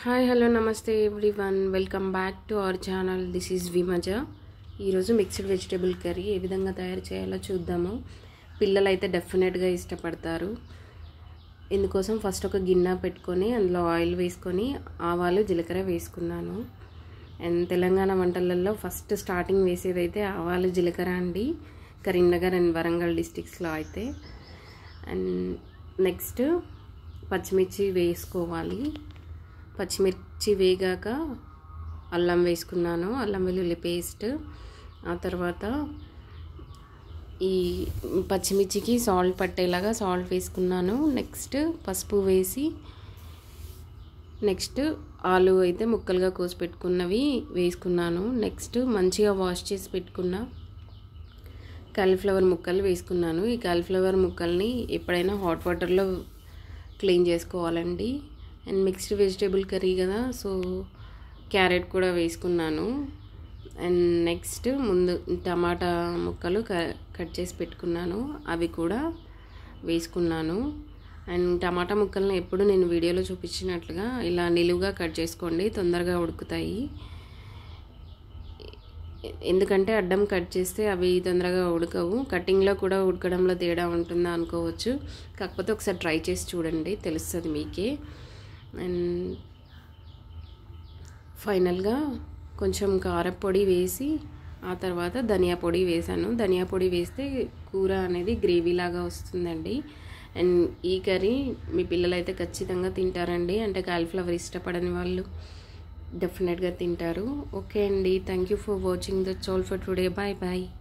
hi hello నమస్తే everyone welcome back to our channel this is Vimaja ఈరోజు mixed vegetable curry ఏ విధంగా తయారు చేయాలో చూద్దాము పిల్లలు అయితే డెఫినెట్గా ఇష్టపడతారు ఇందుకోసం ఫస్ట్ ఒక గిన్నె పెట్టుకొని అందులో ఆయిల్ వేసుకొని ఆవాలు జీలకర్ర వేసుకున్నాను అండ్ తెలంగాణ వంటలలో ఫస్ట్ స్టార్టింగ్ వేసేదైతే ఆవాలు జీలకర్ర అండి కరీంనగర్ అండ్ వరంగల్ డిస్టిక్స్లో అయితే అండ్ నెక్స్ట్ పచ్చిమిర్చి వేసుకోవాలి పచ్చిమిర్చి వేగాక అల్లం వేసుకున్నాను అల్లం వెల్లుల్లి పేస్ట్ ఆ తర్వాత ఈ పచ్చిమిర్చికి సాల్ట్ పట్టేలాగా సాల్ట్ వేసుకున్నాను నెక్స్ట్ పసుపు వేసి నెక్స్ట్ ఆలు అయితే ముక్కలుగా కోసి పెట్టుకున్నవి వేసుకున్నాను నెక్స్ట్ మంచిగా వాష్ చేసి పెట్టుకున్న కాలీఫ్లవర్ ముక్కలు వేసుకున్నాను ఈ కాలీఫ్లవర్ ముక్కల్ని ఎప్పుడైనా హాట్ వాటర్లో క్లీన్ చేసుకోవాలండి అండ్ మిక్స్డ్ వెజిటేబుల్ కర్రీ కదా సో క్యారెట్ కూడా వేసుకున్నాను అండ్ నెక్స్ట్ ముందు టమాటా ముక్కలు కట్ చేసి పెట్టుకున్నాను అవి కూడా వేసుకున్నాను అండ్ టమాటా ముక్కల్ని ఎప్పుడు నేను వీడియోలో చూపించినట్లుగా ఇలా నిలువుగా కట్ చేసుకోండి తొందరగా ఉడుకుతాయి ఎందుకంటే అడ్డం కట్ చేస్తే అవి తొందరగా ఉడకవు కటింగ్లో కూడా ఉడకడంలో తేడా ఉంటుందా అనుకోవచ్చు కాకపోతే ఒకసారి ట్రై చేసి చూడండి తెలుస్తుంది మీకే అండ్ ఫైనల్గా కొంచెం కారపొడి వేసి ఆ తర్వాత ధనియా పొడి వేసాను ధనియా పొడి వేస్తే కూర అనేది గ్రేవీలాగా వస్తుందండి అండ్ ఈ కర్రీ మీ పిల్లలైతే ఖచ్చితంగా తింటారండి అంటే కాలీఫ్లవర్ ఇష్టపడని వాళ్ళు డెఫినెట్గా తింటారు ఓకే అండి thank you for watching that's all for today bye bye